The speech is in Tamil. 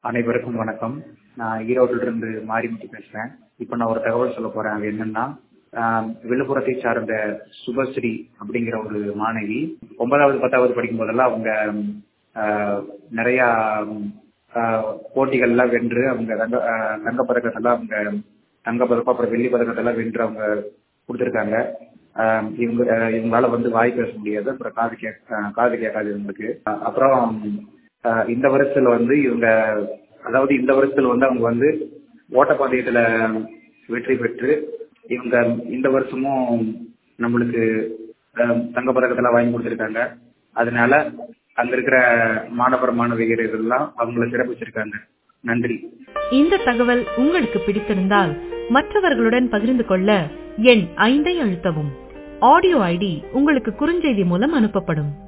அனைவருக்கும் வணக்கம் நான் ஈரோட்டில் இருந்து மாரிமுத்து பேசுறேன் இப்ப நான் ஒரு தகவல் சொல்ல போறேன் அது என்னன்னா ஆஹ் விழுப்புரத்தை சார்ந்த சுபஸ்ரீ அப்படிங்கிற ஒரு மாணவி ஒன்பதாவது பத்தாவது படிக்கும் போதெல்லாம் அவங்க ஆஹ் நிறைய ஆஹ் போட்டிகள்லாம் வென்று அவங்க தங்க ஆஹ் தங்கப்பதக்கத்தெல்லாம் அவங்க தங்கப்பதக்கம் அப்புறம் வெள்ளி பதக்கத்தெல்லாம் வென்று அவங்க கொடுத்துருக்காங்க ஆஹ் இவங்க ஆஹ் இவங்களால வந்து வாய் பேச முடியாது அப்புறம் காது கேட்க காது கேட்காது இவங்களுக்கு ஆஹ் அப்புறம் ஆஹ் இந்த வருஷத்துல வந்து இவங்க அதாவது இந்த வருஷத்துல வந்து அவங்க வந்து ஓட்டப்பந்தயத்துல வெற்றி பெற்று இவங்க இந்த வருஷமும் நம்மளுக்கு ஆஹ் தங்கப் பதக்கத்தெல்லாம் வாங்கி கொடுத்துருக்காங்க அதனால அங்க இருக்கிற மாணவர் மாணவியர் எல்லாம் அவங்கள சிறப்பிச்சிருக்காங்க நன்றி இந்த தகவல் உங்களுக்கு பிடித்திருந்தால் மற்றவர்களுடன் பகிர்ந்து கொள்ள எண் ஐந்தை அழுத்தவும் ஆடியோ ஐடி உங்களுக்கு குறுஞ்செய்தி மூலம் அனுப்பப்படும்